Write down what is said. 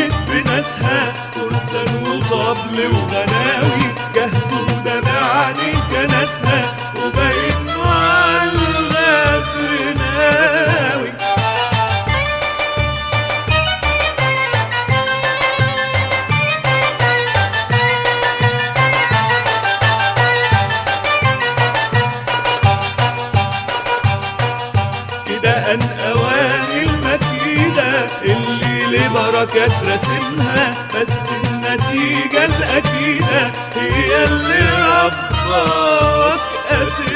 ضحت بناسها فرسان وطبل وغناوي جهدوا دمعني كناسها وباين على الغدر ناوي كده أن أواني المكيدة اللي لبركات راسمها بس النتيجة الأكيدة هي اللي ربك قاسمها